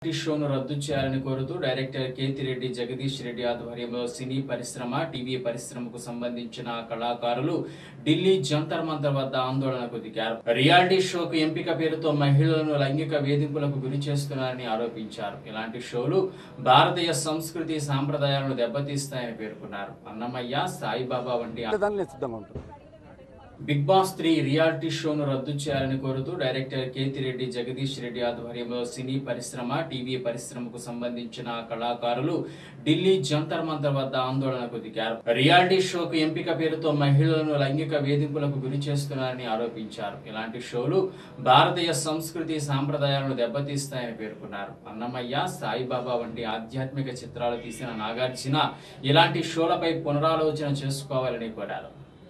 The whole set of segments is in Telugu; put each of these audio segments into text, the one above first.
రియాలిటీ షోను రద్దు చేయాలని కోరుతూ డైరెక్టర్ కేతిరెడ్డి జగదీష్ రెడ్డి ఆధ్వర్యంలో సినీ పరిశ్రమ టీవీ పరిశ్రమకు సంబంధించిన కళాకారులు ఢిల్లీ జంతర్ మంతర్ వద్ద ఆందోళనకు దిగారు రియాలిటీ షోకు ఎంపిక పేరుతో మహిళలను లైంగిక వేధింపులకు గురి చేస్తున్నారని ఆరోపించారు ఇలాంటి షోలు భారతీయ సంస్కృతి సాంప్రదాయాలను దెబ్బతీస్తాయని పేర్కొన్నారు అన్నమయ్య సాయిబాబా వంటి దాన్ని నేను సిద్ధంగా ఉంటాను బిగ్ బాస్ త్రీ రియాలిటీ షోను రద్దు చేయాలని కోరుతూ డైరెక్టర్ కేతిరెడ్డి జగదీష్ రెడ్డి ఆధ్వర్యంలో సినీ పరిశ్రమ టీవీ పరిశ్రమకు సంబంధించిన కళాకారులు ఢిల్లీ జంతర్ మంతర్ వద్ద ఆందోళనకు దిగారు రియాలిటీ షోకు ఎంపిక పేరుతో మహిళలను లైంగిక వేధింపులకు గురి చేస్తున్నారని ఆరోపించారు ఇలాంటి షోలు భారతీయ సంస్కృతి సాంప్రదాయాలను దెబ్బతీస్తాయని పేర్కొన్నారు అన్నమయ్య సాయిబాబా వంటి ఆధ్యాత్మిక చిత్రాలు తీసిన నాగార్జున ఇలాంటి షోలపై పునరాలోచన చేసుకోవాలని కోరారు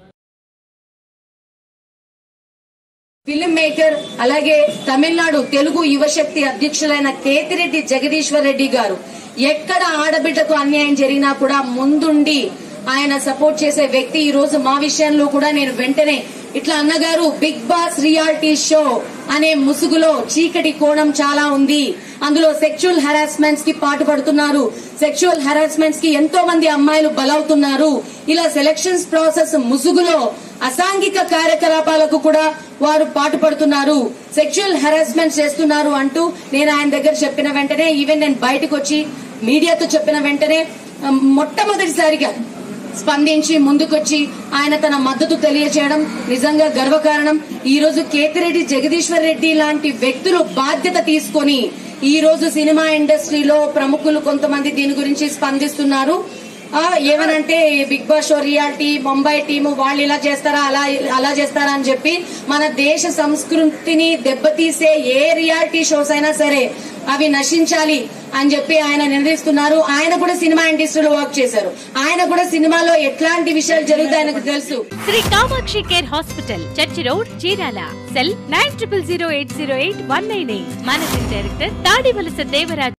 ఫిల్మ్ మేకర్ అలాగే తమిళనాడు తెలుగు యువశక్తి అధ్యక్షులైన కేతిరెడ్డి జగదీశ్వర్ రెడ్డి గారు ఎక్కడ ఆడబిడ్డకు అన్యాయం జరిగినా కూడా ముందుండి ఆయన సపోర్ట్ చేసే వ్యక్తి ఈ రోజు మా విషయంలో కూడా నేను వెంటనే ఇట్లా అన్నగారు బిగ్ బాస్ రియాలిటీ షో అనే ముసుగులో చీకటి కోణం చాలా ఉంది అందులో సెక్షువల్ హెరాస్మెంట్స్ కి పాటుపడుతున్నారు సెక్షువల్ హెరాస్మెంట్స్ కి ఎంతో మంది అమ్మాయిలు బలవుతున్నారు ఇలా సెలక్షన్స్ ప్రాసెస్ ముసుగులో అసాంఘిక కార్యకలాపాలకు కూడా వారు పాటుపడుతున్నారు సెక్షువల్ హెరాస్మెంట్ చేస్తున్నారు అంటూ నేను ఆయన దగ్గర చెప్పిన వెంటనే ఈవెన్ నేను బయటకు వచ్చి మీడియాతో చెప్పిన వెంటనే ఆ, మొట్టమొదటిసారిగా స్పందించి ముందుకొచ్చి ఆయన తన మద్దతు తెలియజేయడం నిజంగా గర్వకారణం ఈ రోజు కేతిరెడ్డి జగదీశ్వర్ రెడ్డి లాంటి వ్యక్తులు బాధ్యత తీసుకొని ఈ రోజు సినిమా ఇండస్ట్రీలో ప్రముఖులు కొంతమంది దీని గురించి స్పందిస్తున్నారు ఆ, ఏమనంటే big boss show reality Mumbai team వాళ్ళు ఇలా చేస్తారా అలా అలా చేస్తారా అని చెప్పి మన దేశ సంస్కృతిని దెబ్బతీసే ఏ రియాలిటీ షోస్ అయినా సరే అవి నశించాలి అని చెప్పి ఆయన నిర్ణయిస్తున్నారు ఆయన కూడా సినిమా ఇండస్ట్రీలో వర్క్ చేశారు ఆయన కూడా సినిమాలో ఎట్లాంటి విషయాలు జరుగుతాయి ఆయనకు తెలుసు Shri Kamakshi care hospital church road Chirala cell nine triple zero eight zero eight one nine eight managing director Tadivalasa Devaraj